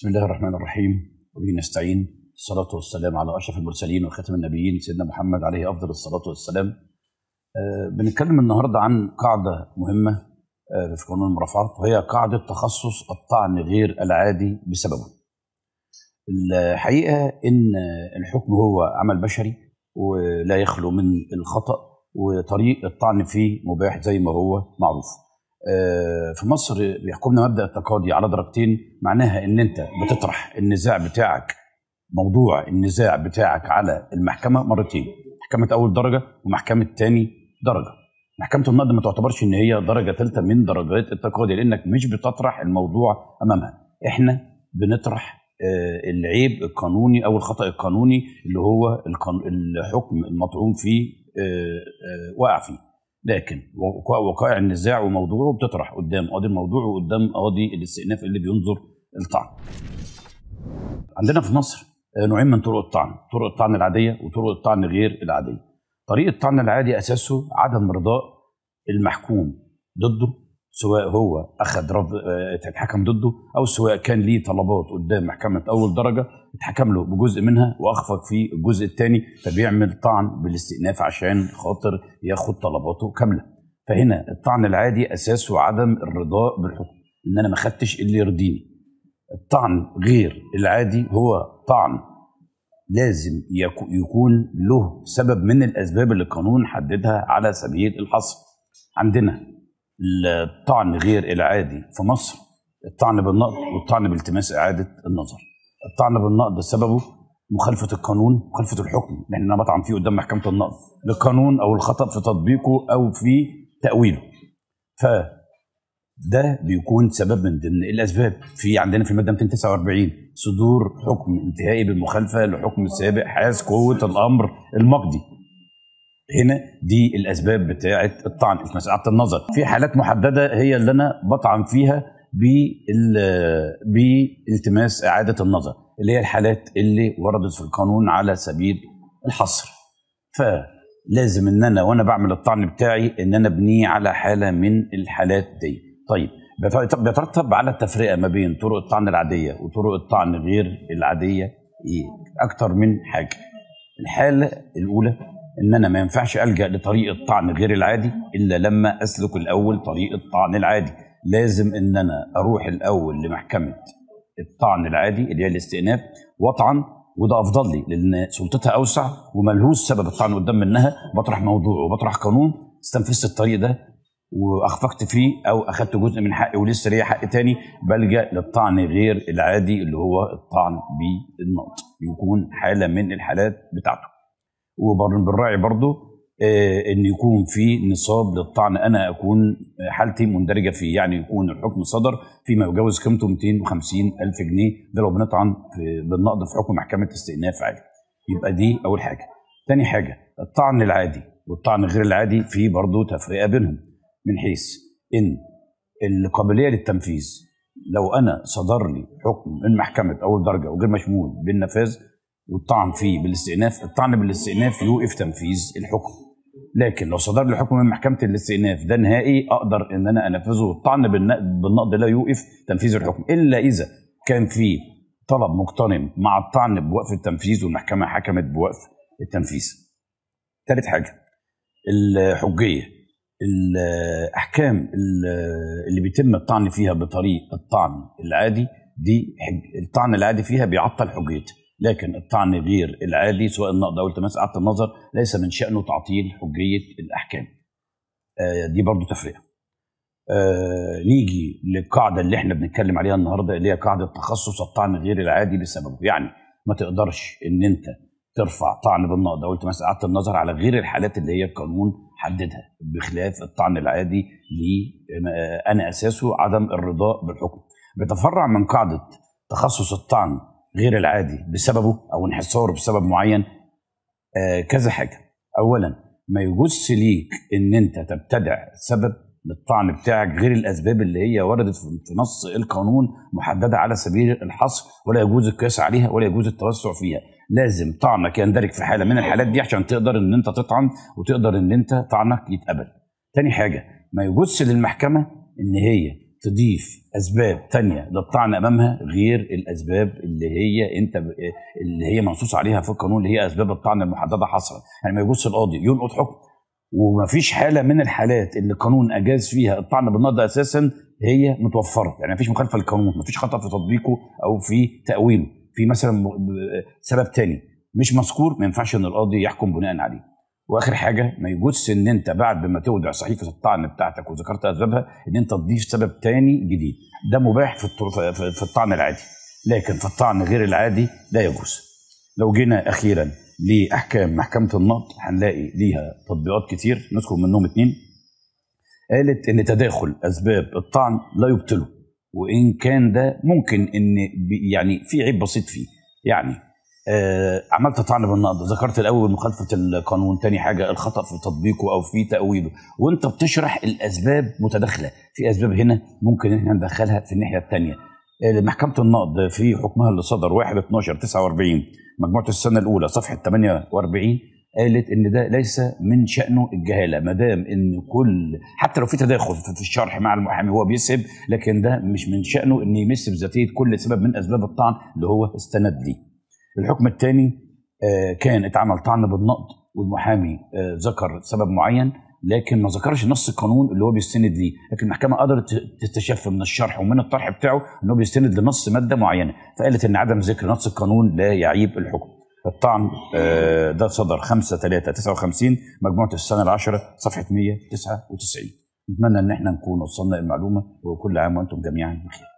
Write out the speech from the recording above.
بسم الله الرحمن الرحيم وبه نستعين الصلاة والسلام على أشرف المرسلين وخاتم النبيين سيدنا محمد عليه أفضل الصلاة والسلام آه، بنتكلم النهاردة عن قاعدة مهمة آه، في قانون المرافعات وهي قاعدة تخصص الطعن غير العادي بسببه الحقيقة إن الحكم هو عمل بشري ولا يخلو من الخطأ وطريق الطعن فيه مباح زي ما هو معروف آه، في مصر بيحكمنا مبدا التقاضي على درجتين معناها ان انت بتطرح النزاع بتاعك موضوع النزاع بتاعك على المحكمه مرتين محكمه اول درجه ومحكمه تاني درجه محكمه النقد ما تعتبرش ان هي درجه ثالثه من درجات التقاضي لانك مش بتطرح الموضوع امامها احنا بنطرح آه، العيب القانوني او الخطا القانوني اللي هو القان- الحكم المطعون فيه آه، آه، واقع فيه لكن وقائع وقائع النزاع وموضوعه بتطرح قدام قاضي الموضوع وقدام قاضي الاستئناف اللي بينظر الطعن. عندنا في مصر آه، نوعين من طرق الطعن، طرق الطعن العاديه وطرق الطعن غير العاديه. طريقه الطعن العادي اساسه عدم رضاء المحكوم ضده سواء هو اخذ رفض آه، اتحكم ضده او سواء كان ليه طلبات قدام محكمه اول درجه اتحكم له بجزء منها واخفق في الجزء الثاني فبيعمل طعن بالاستئناف عشان خاطر ياخد طلباته كامله فهنا الطعن العادي اساسه عدم الرضاء بالحكم ان انا ما خدتش اللي يرضيني الطعن غير العادي هو طعن لازم يكو- يكون له سبب من الاسباب اللي القانون حددها على سبيل الحصر عندنا الطعن غير العادي في مصر الطعن بالنقد والطعن بالتماس اعاده النظر الطعن بالنقد سببه مخالفه القانون مخالفه الحكم لان انا بطعن فيه قدام محكمه النقد للقانون او الخطا في تطبيقه او في تاويله ف ده بيكون سبب من ضمن الاسباب في عندنا في الماده 249 صدور حكم انتهائي بالمخالفه لحكم سابق حاز قوه الامر المقضي هنا دي الاسباب بتاعه الطعن في مساله النظر في حالات محدده هي اللي انا بطعن فيها بال- بالتماس اعاده النظر اللي هي الحالات اللي وردت في القانون على سبيل الحصر فلازم ان انا وانا بعمل الطعن بتاعي ان انا ابنيه على حاله من الحالات دي طيب بيت- بيترتب على التفرقه ما بين طرق الطعن العاديه وطرق الطعن غير العاديه ايه اكتر من حاجه الحاله الاولى ان انا ما ينفعش الجا لطريق الطعن غير العادي الا لما اسلك الاول طريق الطعن العادي لازم ان انا اروح الاول لمحكمه الطعن العادي اللي هي الاستئناف واطعن وده افضل لي لان سلطتها اوسع وملهوش سبب الطعن قدام منها بطرح موضوع وبطرح قانون استنفذت الطريق ده واخفقت فيه او اخذت جزء من حقي ولسه ليا حق تاني بلجا للطعن غير العادي اللي هو الطعن بالنقط يكون حاله من الحالات بتاعته وبنراعي برضو آه، ان يكون في نصاب للطعن انا اكون حالتي مندرجه فيه يعني يكون الحكم صدر فيما يجاوز قيمته 250 الف جنيه ده لو بنطعن في بالنقد في حكم محكمه استئناف عادي يبقى دي اول حاجه تاني حاجه الطعن العادي والطعن غير العادي في برضو تفرقه بينهم من حيث ان القابليه للتنفيذ لو انا صدر لي حكم من محكمه اول درجه وغير مشمول بالنفاذ والطعن فيه بالاستئناف الطعن بالاستئناف يوقف تنفيذ الحكم لكن لو صدر لي حكم من محكمه الاستئناف ده نهائي اقدر ان انا انفذه والطعن بالنقد بالنقد لا يوقف تنفيذ الحكم الا اذا كان في طلب مقترن مع الطعن بوقف التنفيذ والمحكمه حكمت بوقف التنفيذ. ثالث حاجه الحجيه الاحكام اللي بيتم الطعن فيها بطريق الطعن العادي دي حج... الطعن العادي فيها بيعطل حجيتها لكن الطعن غير العادي سواء النقد او التماس اعاده النظر ليس من شانه تعطيل حجيه الاحكام آه دي برضو تفرقه آه نيجي للقاعده اللي احنا بنتكلم عليها النهارده اللي هي قاعده تخصص الطعن غير العادي بسببه يعني ما تقدرش ان انت ترفع طعن بالنقد او التماس اعاده النظر على غير الحالات اللي هي القانون حددها بخلاف الطعن العادي اللي آه، انا اساسه عدم الرضاء بالحكم بتفرع من قاعده تخصص الطعن غير العادي بسببه او انحصاره بسبب معين آه كذا حاجه اولا ما يجوز ليك ان انت تبتدع سبب للطعن بتاعك غير الاسباب اللي هي وردت في في نص القانون محدده على سبيل الحصر ولا يجوز القياس عليها ولا يجوز التوسع فيها لازم طعنك يندرج في حاله من الحالات دي عشان تقدر ان انت تطعن وتقدر ان انت طعنك يتقبل تاني حاجه ما يجوز للمحكمه ان هي تضيف اسباب تانية للطعن امامها غير الاسباب اللي هي انت اللي هي منصوص عليها في القانون اللي هي اسباب الطعن المحدده حصرا يعني ما يجوز القاضي ينقض حكم ومفيش حاله من الحالات اللي القانون اجاز فيها الطعن بالنقض اساسا هي متوفره يعني مفيش مخالفه للقانون مفيش خطا في تطبيقه او في تاويله في مثلا سبب تاني مش مذكور ما ينفعش ان القاضي يحكم بناء عليه واخر حاجه ما يجوزش ان انت بعد ما تودع صحيفه الطعن بتاعتك وذكرت اسبابها ان انت تضيف سبب تاني جديد ده مباح في في الطعن العادي لكن في الطعن غير العادي لا يجوز لو جينا اخيرا لاحكام محكمه النقد هنلاقي ليها تطبيقات كتير نذكر منهم اتنين قالت ان تداخل اسباب الطعن لا يبطله وان كان ده ممكن ان يعني في عيب بسيط فيه يعني آه عملت طعن بالنقد ذكرت الاول مخالفه القانون تاني حاجه الخطا في تطبيقه او في تاويله وانت بتشرح الاسباب متداخله في اسباب هنا ممكن احنا ندخلها في الناحيه الثانيه آه محكمه النقد في حكمها اللي صدر 1 12 49 مجموعه السنه الاولى صفحه 48 قالت ان ده ليس من شانه الجهاله ما دام ان كل حتى لو في تداخل في الشرح مع المحامي هو بيسب لكن ده مش من شانه ان يمس بذاتيه كل سبب من اسباب الطعن اللي هو استند ليه. الحكم الثاني كان اتعمل طعن بالنقد والمحامي ذكر سبب معين لكن ما ذكرش نص القانون اللي هو بيستند ليه لكن المحكمه قدرت تستشف من الشرح ومن الطرح بتاعه ان هو بيستند لنص ماده معينه فقالت ان عدم ذكر نص القانون لا يعيب الحكم الطعن ده صدر 5 3 59 مجموعه السنه العاشره صفحه 199 نتمنى ان احنا نكون وصلنا المعلومه وكل عام وانتم جميعا بخير